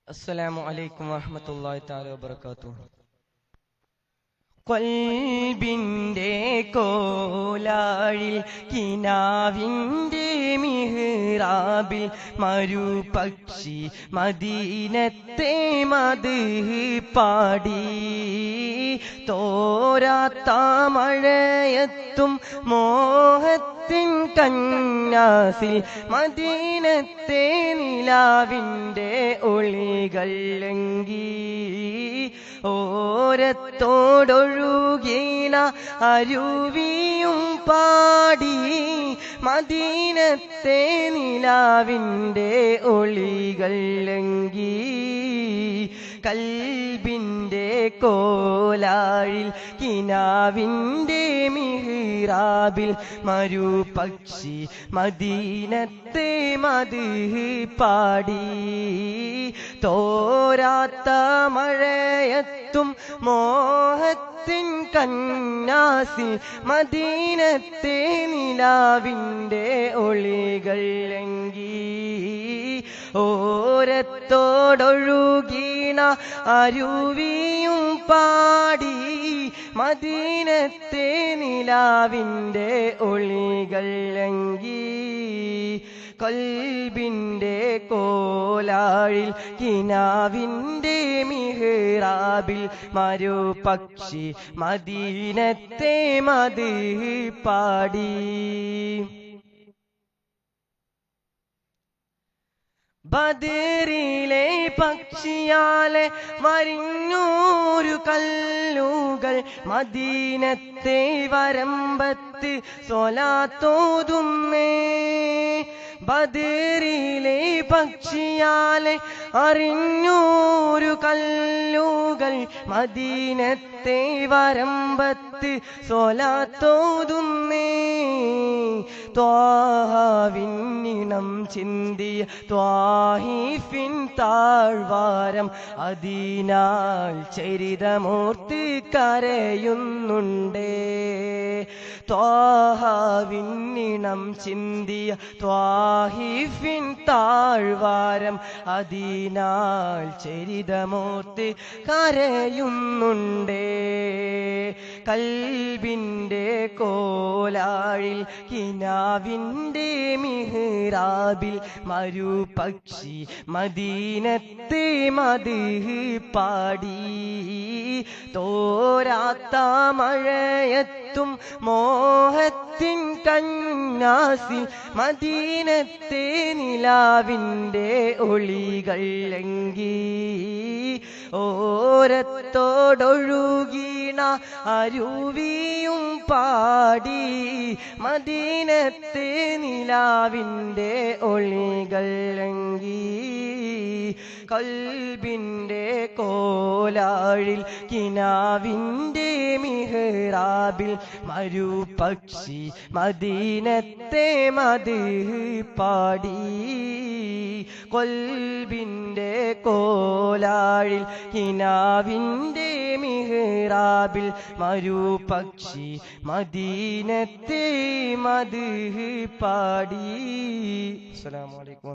السلام عليكم ورحمة الله تعالى وبركاته കൊൽബിന്റെ കോലാഴിൽ കിനാവിന്റെ മിഹ്റാബിൽ മരുപക്ഷി മദീനത്തെ മത് പാടി തോരാത്ത മഴയത്തും മോഹത്തിൻ കന്നാസിൽ മദീനത്തെ നിലാവിന്റെ ഒളികൾ ലങ്കി ഓരത്തോടൊഴുകീന അരുവിയും പാടി മദീനത്തെ നിലാവിന്റെ ഒളികൾ ലങ്കി കൽബിന്റെ കോലാഴിൽ കിനാവിന്റെ മിഹിറാബിൽ മരുപക്ഷി മദീനത്തെ മത് പാടി തോരാത്ത മഴയത്തും മോഹത്തിൻ കന്നാസിൽ മദീനത്തെ നിലാവിന്റെ ഒളികൾ ലങ്കി ഓരത്തോടൊഴുകീണ അരുവിയും പാടി മദീനത്തെ നിലാവിന്റെ ഒളികൾ ലങ്കി കൊൽബിന്റെ കോലാഴിൽ കിനാവിന്റെ മിഹ്റാബിൽ മരുപക്ഷി മദീനത്തെ മത് പാടി ബദറിലെ പക്ഷിയാലെ മരിഞ്ഞൂരു കല്ലുകൾ മദീനത്തെ വരമ്പത്ത് സൊലാത്തോതുന്നേ ബദറിലെ പക്ഷിയാലെ അറിഞ്ഞൂരു കല്ലുകൾ മദീനത്തെ വരമ്പത്ത് സൊലാത്തോതുന്നേ ത്വാഹാവിന്നിണം ചിന്തിയ ത്വാഹിഫിൻ താഴ്വാരം അതിനാൽ ചരിതമൂർത്തി കരയുന്നുണ്ടേ ത്വാഹാവിന്നിണം ചിന്തിയ ത്വാഹിഫിൻ താഴ്വാരം അതിനാൽ ചരിതമൂർത്തി കരയുന്നുണ്ടേ കൽബിന്റെ കോലാഴിൽ കിനാവിന്റെ മിഹ്റാബിൽ മരുപക്ഷി മദീനത്തെ മത് പാടി തോരാത്ത മഴയത്തും മോഹത്തിൻ കന്നാസിൽ മദീനത്തെ നിലാവിന്റെ ഒളികൾ ലങ്കി ഓരത്തോടൊഴുകീണ അരുവിയും പാടി മദീനത്തെ നിലാവിന്റെ ഒളികൾ ലങ്കി കൽബിന്റെ കോലാഴിൽ കിനാവിന്റെ മിഹ്റാബിൽ മരുപക്ഷി മദീനത്തെ മത് പാടി കൊൽബിന്റെ കോലാഴിൽ കിനാവിന്റെ മിഹ്റാബിൽ മരുപക്ഷി മദീനത്തെ മത് പാടി അസ്സലാമു അലൈക്കും